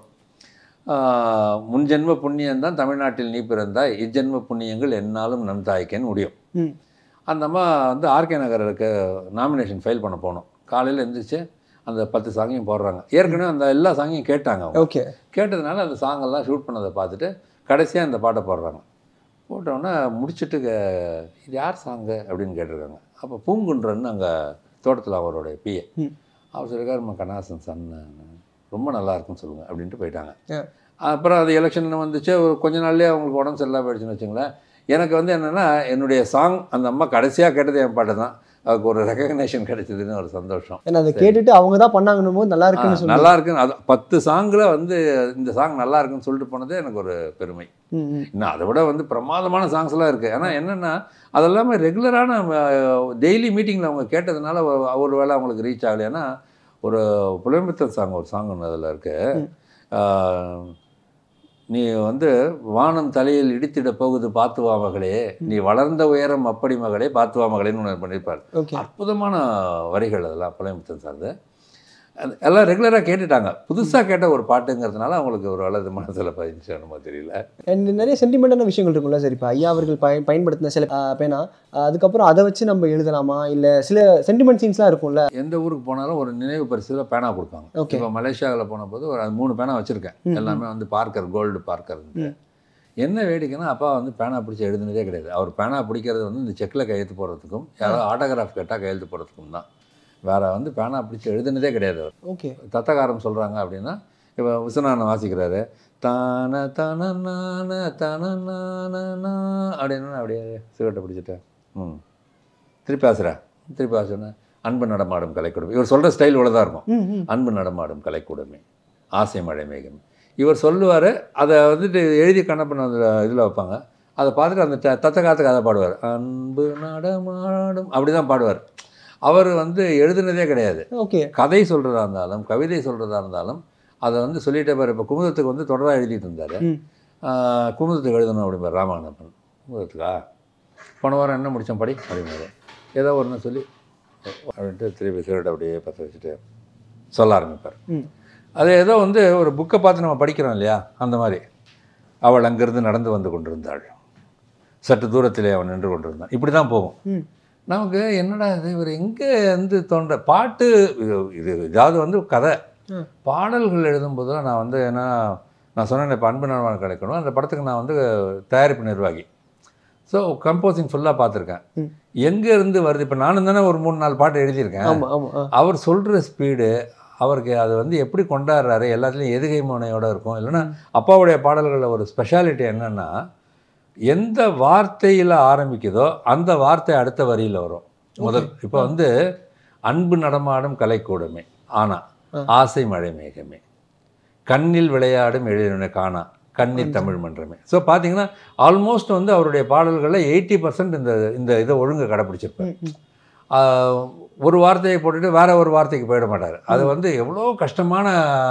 ஆஹ் முன்ஜென்ம புண்ணியம்தான் தமிழ்நாட்டில் நீ பிறந்தாய் இஜ்ஜென்ம புண்ணியங்கள் என்னாலும் நம் தாய்க்கேன்னு முடியும் ம் அந்த அம்மா வந்து ஆர்கே நகருக்கு நாமினேஷன் ஃபைல் பண்ண போனோம் காலையில் எழுந்திரிச்சு அந்த பத்து சாங்கையும் போடுறாங்க ஏற்கனவே அந்த எல்லா சாங்கையும் கேட்டாங்க அவங்க ஓகே கேட்டதுனால அந்த சாங்கெல்லாம் ஷூட் பண்ணதை பார்த்துட்டு கடைசியாக இந்த பாட்டை போடுறாங்க போட்டோன்னே முடிச்சுட்டு க- இது யார் சாங்கு அப்படின்னு கேட்டிருக்காங்க அப்போ பூங்குன்றன்னு அங்கே தோட்டத்தில் அவருடைய பிஏ ம். அவர் சொல்லியிருக்காரு நம்ம கண்ணாசன் சன்னு ரொம்ப நல்லா இருக்குன்னு சொல்லுங்கள் அப்படின்ட்டு போயிட்டாங்க ஆ. அப்புறம் அது எலெக்ஷன் வந்துச்சு ஒரு கொஞ்ச நாள்லயே அவங்களுக்கு உடம்பு சரியில்லாம போயிடுச்சுன்னு வச்சுங்களேன் எனக்கு வந்து என்னென்னா என்னுடைய சாங் அந்த அம்மா கடைசியாக கேட்டது என் பாட்டு தான் அதுக்கு ஒரு ரெகக்னேஷன் கிடைச்சதுன்னு ஒரு சந்தோஷம் ஏன்னா அதை கேட்டுட்டு அவங்க தான் பண்ணாங்கன்னும் போது நல்லா இருக்குன்னு ஆ, சொல்லி நல்லா இருக்குன்னு அது பத்து சாங்கில் வந்து இந்த சாங் நல்லா இருக்குன்னு சொல்லிட்டு போனதே எனக்கு ஒரு பெருமை ம், ம். இன்னும் அதை விட வந்து பிரமாதமான சாங்ஸ்லாம் இருக்குது ஆனால் என்னென்னா அதெல்லாமே ரெகுலரான டெய்லி மீட்டிங்கில் அவங்க கேட்டதுனால ஒரு- ஒரு வேளை அவங்களுக்கு ரீச் ஆகலைன்னா ஒரு புலம்பித்தல் சாங் ஒரு சாங் ஒன்று அதில் இருக்கு ஆஹ், நீ வந்து வானம் தலையில் இடித்திட போகுது பார்த்து வா மகளே நீ வளர்ந்த உயரம் அப்படி மகளே பார்த்து வா மகளேன்னு ஒன்று பண்ணியிருப்பார் ஓகே அற்புதமான வரிகள் அதெல்லாம் புலம்பித்தன் சார்ந்து அது எல்லாம் ரெகுலராக கேட்டுட்டாங்க புதுசாக கேட்ட ஒரு பாட்டுங்கிறதுனால அவங்களுக்கு ஒரு அளவு மனசில் பதிஞ்சு என்னமோ தெரியல அண்ட் நிறைய சென்டிமெண்டான விஷயங்கள் இருக்கும்ல சார் இப்போ ஐயா அவர்கள் பயன் பயன்படுத்தின சில ஆ, பேனா ஆ, அதுக்கப்புறம் அதை வச்சு நம்ம எழுதலாமா இல்லை சில சென்டிமெண்ட் சீன்ஸ்லாம் இருக்கும்ல எந்த ஊருக்கு போனாலும் ஒரு நினைவு பரிசில் பேனா கொடுப்பாங்க ஓகே இப்போ மலேசியாவில் போன போது ஒரு மூணு பேனா வச்சுருக்கேன் ம், எல்லாமே வந்து பார்க்கர் கோல்டு பார்க்கர் ம். என்ன வேடிக்கைன்னா அப்பா வந்து பேனா பிடிச்சி எழுதுனதே கிடையாது அவர் பேனா பிடிக்கிறது வந்து இந்த செக்கில் கையெழுத்து போடுறதுக்கும் யாராவது ஆட்டோகிராஃப் கேட்டால் கையெழுத்து போடுறதுக்கும் தான் வேற வந்து பேனா பிடிச்சி எழுதுனதே கிடையாது அவர் ஓகே தத்தகாரம் சொல்கிறாங்க அப்படின்னா இப்போ விஸ்வநாதன் வாசிக்கிறாரு தான தன நான தன நான அப்படின்னு அப்படியே சிகரெட்டை பிடிச்சிட்டேன் ம் திருப்பி ஆசுறேன் திருப்பி ஆசுறேன் அன்பு நடமாடும் கலைக்கூடம் இவர் சொல்கிற ஸ்டைல் இவ்வளோ தான் இருக்கும் ம் ம் அன்பு நடமாடும் கலைக்கூடமே ஆசை மழை மேகம் இவர் சொல்லுவார் அதை வந்துட்டு எழுதி கண்ணப்பன் அந்த இதில் வைப்பாங்க அதை பார்த்துட்டு அந்த த- தத்த காத்துக்கு அதை பாடுவார் அன்பு நடமாடும் அப்படி தான் பாடுவார் அவர் வந்து எழுதுனதே கிடையாது ஓகே கதை சொல்கிறதா இருந்தாலும் கவிதை சொல்கிறதா இருந்தாலும் அதை வந்து சொல்லிட்டே பாரு இப்போ குமுதத்துக்கு வந்து தொடராக எழுதிட்டு இருந்தார் ம் குமுதத்துக்கு எழுதணும் அப்படிம்பார் ராமகண்ணப்பன் குமுதத்துக்கா போன வாரம் என்ன முடித்தோம் படி அப்படிம்பாரு ஏதோ ஒன்று சொல்லி அப்படின்ட்டு திருப்பி சிகரெட் அப்படியே பற்ற வச்சுட்டு சொல்ல ஆரம்பிப்பார் ம் அது ஏதோ வந்து ஒரு புக்கை பார்த்து நம்ம படிக்கிறோம் இல்லையா அந்த மாதிரி அவள் அங்கிருந்து நடந்து வந்து கொண்டிருந்தாள் சற்று தூரத்திலே அவன் நின்று கொண்டிருந்தான் இப்படி தான் போகும் ம் நமக்கு என்னடா இது இவர் எங்கே வந்து தோன்ற பாட்டு இது இது இதாவது வந்து கதை ம். பாடல்கள் எழுதும்போதெல்லாம் நான் வந்து ஏன்னா நான் சொன்னேன் இப்போ அன்பு நலவான கிடைக்கணும் அந்த படத்துக்கு நான் வந்து தயாரிப்பு நிர்வாகி ஸோ கம்போசிங் ஃபுல்லாக பார்த்துருக்கேன் ம். எங்கே இருந்து வருது இப்போ நானும் தானே ஒரு மூணு நாலு பாட்டு எழுதியிருக்கேன் ஆமாம் ஆமாம் ஆ அவர் சொல்கிற ஸ்பீடு அவருக்கு அது வந்து எப்படி கொண்டாடுறாரு எல்லாத்துலேயும் எதுகை முனையோட இருக்கும் இல்லைன்னா அப்பாவுடைய பாடல்களில் ஒரு ஸ்பெஷாலிட்டி என்னன்னா எந்த வார்த்தையில் ஆரம்பிக்குதோ அந்த வார்த்தை அடுத்த வரியில் வரும் முதல் இப்போ வந்து அன்பு நடமாடும் கலைக்கூடமே ஆனா ஆ. ஆசை மழை மேகமே கண்ணில் விளையாடும் எழிலனை காணா கண்ணீர் தமிழ் மன்றமே ஸோ பார்த்தீங்கன்னா ஆல்மோஸ்ட் வந்து அவருடைய பாடல்களில் எயிட்டி பர்சன்ட் இந்த இந்த இதை ஒழுங்கு கடைப்பிடிச்சிருப்பார் ம், ம். ஆஹ் ஒரு வார்த்தையை போட்டுட்டு வேற ஒரு வார்த்தைக்கு போயிட மாட்டார் அது வந்து எவ்வளோ கஷ்டமான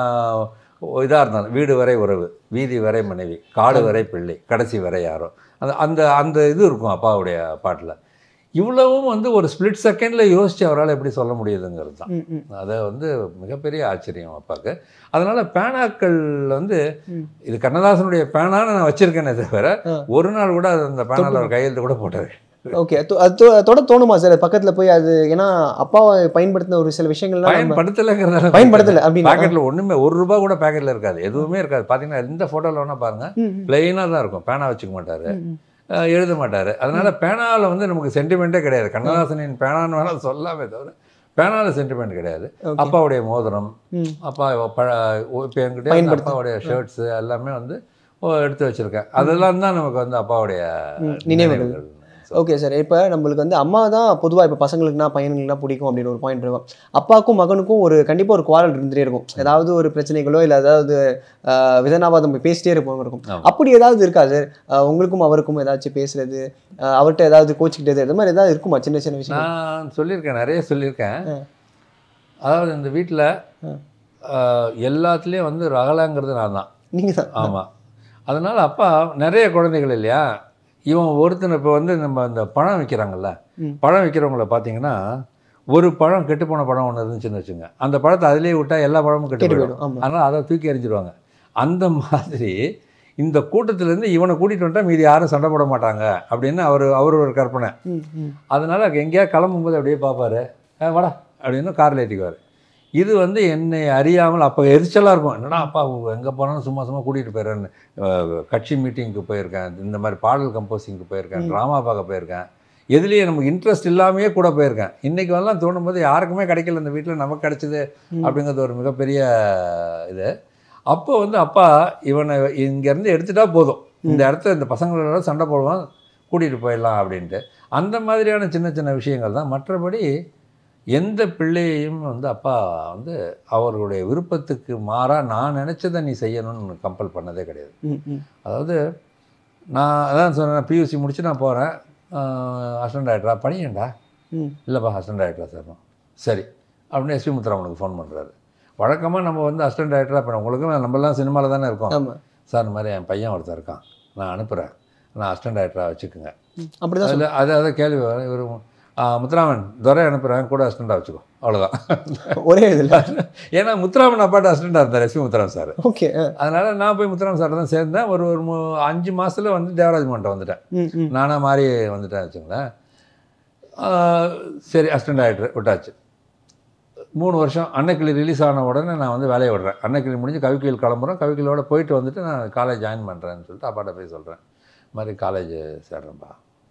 இதாக இருந்தாலும் வீடு வரை உறவு வீதி வரை மனைவி காடு வரை பிள்ளை கடைசி வரை யாரோ அந்த அந்த அந்த இது இருக்கும் அப்பாவுடைய பாட்டில் இவ்வளவும் வந்து ஒரு ஸ்பிளிட் செகண்டில் யோசிச்சு அவரால் எப்படி சொல்ல முடியுதுங்கிறது தான் ம், ம். அதை வந்து மிகப்பெரிய ஆச்சரியம் அப்பாவுக்கு அதனால் பேனாக்கள் வந்து ம். இது கண்ணதாசனுடைய பேனான்னு நான் வச்சிருக்கேனே தவிர ஆ. ஒரு நாள் கூட அது அந்த பேனால ஒரு கையெழுத்து கூட போட்டது ஓகே அது அது தொ- தொட தோணுமா சார் பக்கத்துல போய் அது ஏன்னா அப்பாவை பயன்படுத்தின ஒரு சில விஷயங்கள்லாம் நம்ம பயன்படுத்தலைங்கிறதால பயன்படுத்தல அப்படின்னா பாக்கெட்டில் ஒன்றுமே ஒரு ரூபா கூட பாக்கெட்டில் இருக்காது எதுவுமே இருக்காது பார்த்தீங்கன்னா இந்த ஃபோட்டோவில் வேணால் பாருங்க ம், ம், பிளெயினாக தான் இருக்கும் பேனா வச்சுக்க மாட்டார் ம், ம். எழுத மாட்டார் அதனால பேனாவில் வந்து நமக்கு சென்டிமெண்ட்டே கிடையாது கண்ணதாசனின் பேனான்னு வேணால் சொல்லாமே தவிர பேனாவில் சென்டிமெண்ட் கிடையாது Okay. அப்பாவுடைய மோதிரம் ம். அப்பா பழ இப்போ என்கிட்ட வந்து பயன்படுத்து- அப்பாவுடைய ஷர்ட்ஸு எல்லாமே வந்து ஓ, எடுத்து வச்சிருக்கேன் அதெல்லாம் தான் நமக்கு வந்து அப்பாவுடைய ம், நினைவுகள். ஓகே சார் இப்போ நம்மளுக்கு வந்து அம்மா தான் பொதுவாக இப்போ பசங்களுக்குனா பையனுங்களுக்குனா பிடிக்கும் அப்படின்னு ஒரு பாயிண்ட் இருக்கும் அப்பாவுக்கும் மகனுக்கும் ஒரு கண்டிப்பாக ஒரு குவாரல் இருந்துட்டே இருக்கும் ஏதாவது ஒரு பிரச்சனைகளோ இல்லை ஏதாவது ஆஹ், விதனாவாதம் பேசிட்டே இருப்போம் இருக்கும் ஆமா. அப்படி ஏதாவது இருக்கா சார் ஆஹ், உங்களுக்கும் அவருக்கும் ஏதாச்சும் பேசுறது ஆஹ், அவர்கிட்ட ஏதாவது கோச்சிக்கிட்டது இது மாதிரி ஏதாவது இருக்குமா சின்ன சின்ன விஷயம் நான் சொல்லியிருக்கேன் நிறைய சொல்லியிருக்கேன் ஆ. அதாவது இந்த வீட்டில் ஆ. எல்லாத்துலேயும் வந்து ரகலாங்கிறது நான் தான் நீங்கள் தான் ஆமாம் அதனால் அப்பா நிறைய குழந்தைகள் இல்லையா இவன் ஒருத்தன் இப்போ வந்து நம்ம இந்த பழம் விற்கிறாங்கல்ல ம். பழம் விற்கிறவங்கள பார்த்தீங்கன்னா ஒரு பழம் கெட்டு போன பழம் ஒன்று இருந்துச்சுன்னு வச்சுங்க அந்த பழத்தை அதிலேயே விட்டால் எல்லா பழமும் கெட்டு கேட்டு போயிடும் போயிடும் ஆமாம் அதனால் அதை தூக்கி எறிஞ்சிருவாங்க அந்த மாதிரி இந்த கூட்டத்திலேருந்து இவனை கூட்டிகிட்டு வந்துட்டா மீதி யாரும் சண்டை போட மாட்டாங்க அப்படின்னு அவர் அவர் ஒரு கற்பனை ம் ம் அதனால் எங்கேயா கிளம்பும்போது அப்படியே பார்ப்பாரு "ஏ, வாடா அப்படின்னு காரில் ஏற்றிக்குவார் இது வந்து என்னை அறியாமல் அப்போ எரிச்சலாக இருக்கும் என்னடா அப்பா எங்கே போனாலும் சும்மா சும்மா கூட்டிகிட்டு போயிடுறேன்னு அஹ், கட்சி மீட்டிங்க்கு போயிருக்கேன் இந்த மாதிரி பாடல் கம்போசிங்க்கு போயிருக்கேன் ம். ட்ராமா பார்க்க போயிருக்கேன் எதுலேயே நமக்கு இன்ட்ரெஸ்ட் இல்லாமையே கூட போயிருக்கேன் இன்றைக்கி வரலாம் தோணும்போது யாருக்குமே கிடைக்கல இந்த வீட்டில் நமக்கு கிடைச்சது ம். அப்படிங்கிறது ஒரு மிகப்பெரிய இது அப்போ வந்து அப்பா இவனை இங்கேருந்து எடுத்துட்டா போதும் இந்த இடத்துல இந்த பசங்களோட சண்டை போடுவான் கூட்டிகிட்டு போயிடலாம் அப்படின்ட்டு அந்த மாதிரியான சின்ன சின்ன விஷயங்கள் தான் மற்றபடி எந்த பிள்ளையையும் வந்து அப்பா வந்து அவர்களுடைய விருப்பத்துக்கு மாறாக நான் நினச்சதை நீ செய்யணும்னு கம்பல் பண்ணதே கிடையாது ம் ம் அதாவது நான் அதான் சொன்னேன் பியூசி முடிச்சு நான் போகிறேன் அசிஸ்டன்ட் ஆகிட்டா படியேன்டா ம் இல்லைப்பா அசிஸ்டன்ட் ஆகிட்டா சார் சரி அப்படின்னு எஸ்பி முத்துராமனுக்கு ஃபோன் பண்ணுறாரு வழக்கமாக நம்ம வந்து அசிஸ்டன்ட் ஆகிட்டா இப்போ உங்களுக்கும் நம்மலாம் சினிமாவில் தானே இருக்கோம் ஆமாம் சார் இந்த மாதிரி என் பையன் ஒருத்தன் இருக்கான் நான் அனுப்புகிறேன் நான் அசிஸ்டன்ட் ஆகிட்டா வச்சுக்கோங்க அப்படி தான் அதில் அது அதை கேள்வி வரும் இவர் முத்துராமன் துரை அனுப்புகிறேன் கூட அசிஸ்டண்ட்டாக வச்சுக்கோ அவ்வளோதான் ஒரே இதில் ஏன்னா முத்துராமன் அப்பாட்ட அசிஸ்டண்ட்டாக இருந்தார் எஸ்பி முத்துராமன் சார் ஓகே அதனால் நான் போய் முத்துராமன் சார் தான் சேர்ந்தேன் ஒரு ஒரு மு- அஞ்சு மாதத்தில் வந்து தேவராஜ் மன்ட்ட வந்துட்டேன் ம் ம் நானாக மாறி வந்துட்டேன் வச்சுங்களேன் ஆஹ் சரி அசிஸ்டண்ட் ஆகிட்டு விட்டாச்சு மூணு வருஷம் அன்னைக்கிளி ரிலீஸ் ஆன உடனே நான் வந்து வேலையை விடுறேன் அன்னைக்கிளி முடிஞ்சு கவிக்கில் கிளம்புறோம் கவிக்கிலோட போயிட்டு வந்துட்டு நான் காலேஜ் ஜாயின் பண்ணுறேன்னு சொல்லிட்டு அப்பாட்ட போய் சொல்கிறேன் இது மாதிரி காலேஜ் சேர்றேன்ப்பா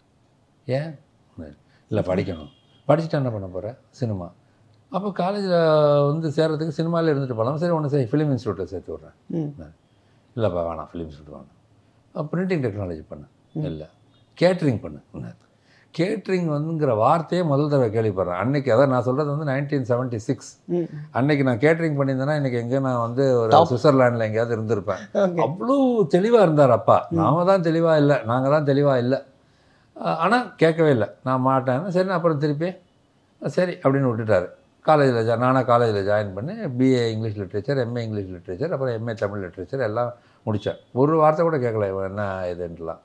ஏன் இல்லை படிக்கணும் படிச்சுட்டு என்ன பண்ண போகிறேன் சினிமா அப்போ காலேஜில் வந்து சேர்றதுக்கு சினிமாவில் இருந்துட்டு போகலாம் சரி ஒன்று சரி ஃபிலிம் இன்ஸ்டியூட்டில் சேர்த்து விட்றேன் ம் இல்லைப்பா வேணாம் ஃபிலிம் ஷூட் வேணாம் பிரிண்டிங் டெக்னாலஜி பண்ணு இல்லை கேட்ரிங் பண்ணு கேட்ரிங் வந்துங்கிற வார்த்தையே முதல் தடவை கேள்விப்படுறேன் அன்னைக்கு அதான் நான் சொல்கிறது வந்து நைன்டீன் செவன்ட்டி சிக்ஸ் ம் அன்னைக்கு நான் கேட்ரிங் பண்ணியிருந்தேன்னா இன்றைக்கி எங்கேயோ நான் வந்து ஒரு Top. சுவிட்சர்லாண்டில் எங்கேயாவது இருந்திருப்பேன் ஓகே அவ்வளோ தெளிவாக இருந்தார் அப்பா நாம தான் தெளிவாக இல்லை நாங்கள் தான் தெளிவாக இல்லை ஆனால் கேட்கவே இல்லை நான் மாட்டேன் சரி நான் அப்புறம் திருப்பி சரி அப்படின்னு விட்டுட்டாரு காலேஜில் ஜா நானாக காலேஜில் ஜாயின் பண்ணி BA English literature MA English literature அப்புறம் எம்ஏ தமிழ் லிட்ரேச்சர் எல்லாம் முடித்தேன் ஒரு வார்த்தை கூட கேட்கல இவன் என்ன இதுன்ட்டுலாம்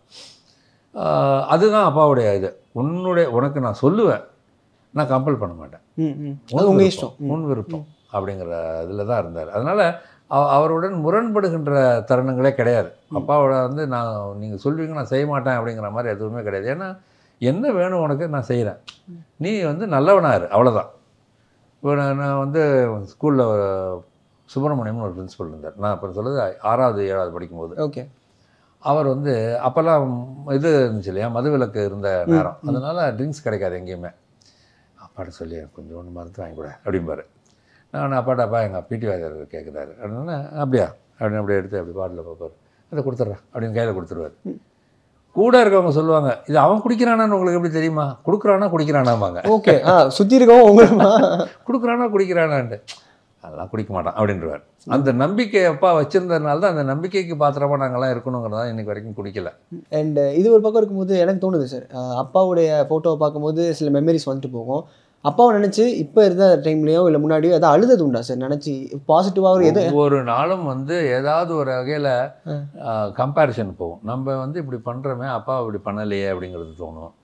ஆஹ் அதுதான் அப்பாவுடைய இது உன்னுடைய உனக்கு நான் சொல்லுவேன் நான் கம்பல் பண்ண மாட்டேன் ம் ம் உன் அது உங்கள் விருப்பம், இஷ்டம் ம். உன் விருப்பம் அப்படிங்கிற இதில் தான் இருந்தார் அதனால் அவருடன் முரண்படுகின்ற தருணங்களே கிடையாது அப்பாவோட வந்து நான் நீங்கள் சொல்வீங்க நான் செய்ய மாட்டேன் அப்படிங்கிற மாதிரி எதுவுமே கிடையாது ஏன்னா என்ன வேணும் உனக்கு நான் செய்கிறேன் நீ வந்து நல்லவனாரு அவ்வளோதான் இப்போ நான் நான் வந்து ஸ்கூலில் சுப்பிரமணியம்னு ஒரு பிரின்சிபல் இருந்தார் நான் இப்போ சொல்லுது ஆறாவது ஏழாவது படிக்கும்போது ஓகே அவர் வந்து அப்போல்லாம் இது இருந்துச்சு இல்லையா மதுவிலக்கு இருந்த நேரம் அதனால ட்ரிங்க்ஸ் கிடைக்காது எங்கேயுமே அப்பாட்ட சொல்லி எனக்கு கொஞ்சம் ஒன்று மருந்து வாங்கி கூட அப்படிம்பாரு நான் அப்பாட்ட அப்பா எங்கள் பிடி வாஜர் கேட்குறாரு அதனால அப்படியா அப்படின்னு அப்படியே எடுத்து அப்படி பாட்டில் பார்ப்பார் அதை கொடுத்துட்றேன் அப்படின்னு கையில் கொடுத்துருவாரு கூட இருக்கவங்க சொல்லுவாங்க இது அவன் குடிக்கிறானான்னு உங்களுக்கு எப்படி தெரியுமா கொடுக்குறானா குடிக்கிறானாமாங்க ஓகே ஆ சுற்றி இருக்கவும் உங்களுக்கு கொடுக்குறானா குடிக்கிறானான்ட்டு அதெல்லாம் குடிக்க மாட்டான் அப்படின்றவார் அந்த நம்பிக்கை அப்பா வச்சிருந்ததுனால தான் அந்த நம்பிக்கைக்கு பாத்திரமா நாங்கள்லாம் இருக்கணுங்கிறதா இன்னைக்கு வரைக்கும் குடிக்கல அண்ட் இது ஒரு பக்கம் இருக்கும்போது எனக்கு தோணுது சார் அப்பாவுடைய ஃபோட்டோவை பார்க்கும்போது சில மெமரிஸ் வந்துட்டு போகும் அப்பாவை நினச்சி இப்போ இருந்த டைம்லேயோ இல்லை முன்னாடியோ எதாவது அழுதது உண்டா சார் நினச்சி பாசிட்டிவாக ஒரு எது ஒவ்வொரு நாளும் வந்து ஏதாவது ஒரு வகையில் ஆ. கம்பேரிசன் போகும் நம்ம வந்து இப்படி பண்ணுறோமே அப்பா இப்படி பண்ணலையே அப்படிங்கிறது தோணும்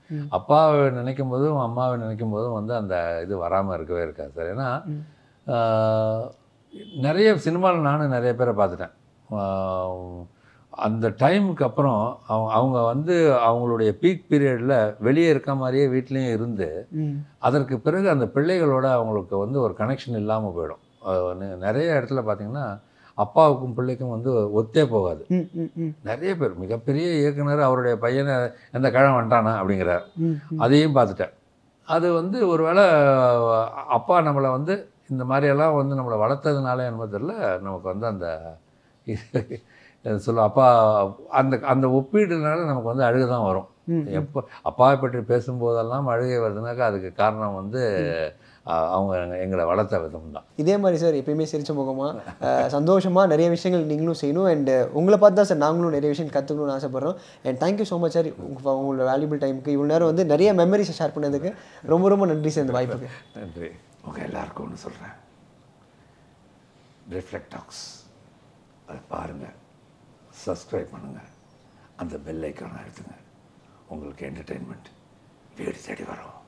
அப்பாவை நினைக்கும் போதும் அம்மாவை நினைக்கும் போதும் வந்து அந்த இது வராமல் இருக்கவே இருக்காது சார் ஏன்னா ஆஹ், நிறைய சினிமாவில் நானும் நிறைய பேரை பார்த்துட்டேன் ஆஹ், அந்த டைமுக்கு அப்புறம் அவங்க அவங்க வந்து அவங்களுடைய பீக் பீரியடில் வெளியே இருக்க மாதிரியே வீட்லேயும் இருந்து ம் அதற்கு பிறகு அந்த பிள்ளைகளோட அவங்களுக்கு வந்து ஒரு கனெக்ஷன் இல்லாமல் போயிடும் அஹ் நி- நிறைய இடத்துல பார்த்தீங்கன்னா அப்பாவுக்கும் பிள்ளைக்கும் வந்து ஒத்தே போகாது ம் ம் ம் நிறைய பேர் மிகப்பெரிய இயக்குனர் அவருடைய பையனை எந்த கிழமை வந்துட்டானா அப்படிங்கிறார் ம் அதையும் பார்த்துட்டேன் அது வந்து ஒருவேளை அப்பா நம்மளை வந்து இந்த மாதிரியெல்லாம் வந்து நம்மளை வளர்த்ததுனால என்னமோ தெரியல நமக்கு வந்து அந்த இது சொல்ல அப்பா அந்த அந்த ஒப்பீடுனால நமக்கு வந்து அழுகை தான் வரும் ம் எப்போ அப்பாவை பற்றி பேசும்போதெல்லாம் அழுகை வருதுனாக்கா அதுக்கு காரணம் வந்து அஹ், அவங்க எங்க- எங்களை வளர்த்த விதம் தான் இதே மாதிரி சார் எப்பயுமே சிரிச்ச முகமா அஹ், சந்தோஷமா நிறைய விஷயங்கள் நீங்களும் செய்யணும் அண்ட் உங்களை பார்த்து தான் சார் நாங்களும் நிறைய விஷயம் கற்றுக்கணும்னு ஆசைப்படுறோம் and thank you so much sir உங்க உங்களோட வேல்யூபிள் டைமுக்கு இவ்வளோ நேரம் வந்து நிறைய மெமரிஸை ஷேர் பண்ணதுக்கு ரொம்ப ரொம்ப நன்றி சார் இந்த வாய்ப்புக்கு நன்றி உங்கள் எல்லாருக்கும் ஒன்று சொல்கிறேன் ரிஃப்ளெக்ட் டாக்ஸ் அதை பாருங்கள் சப்ஸ்கிரைப் பண்ணுங்கள் அந்த பெல் ஐக்கானை அழுத்துங்க உங்களுக்கு என்டர்டெயின்மெண்ட் வீடு தேடி வரும்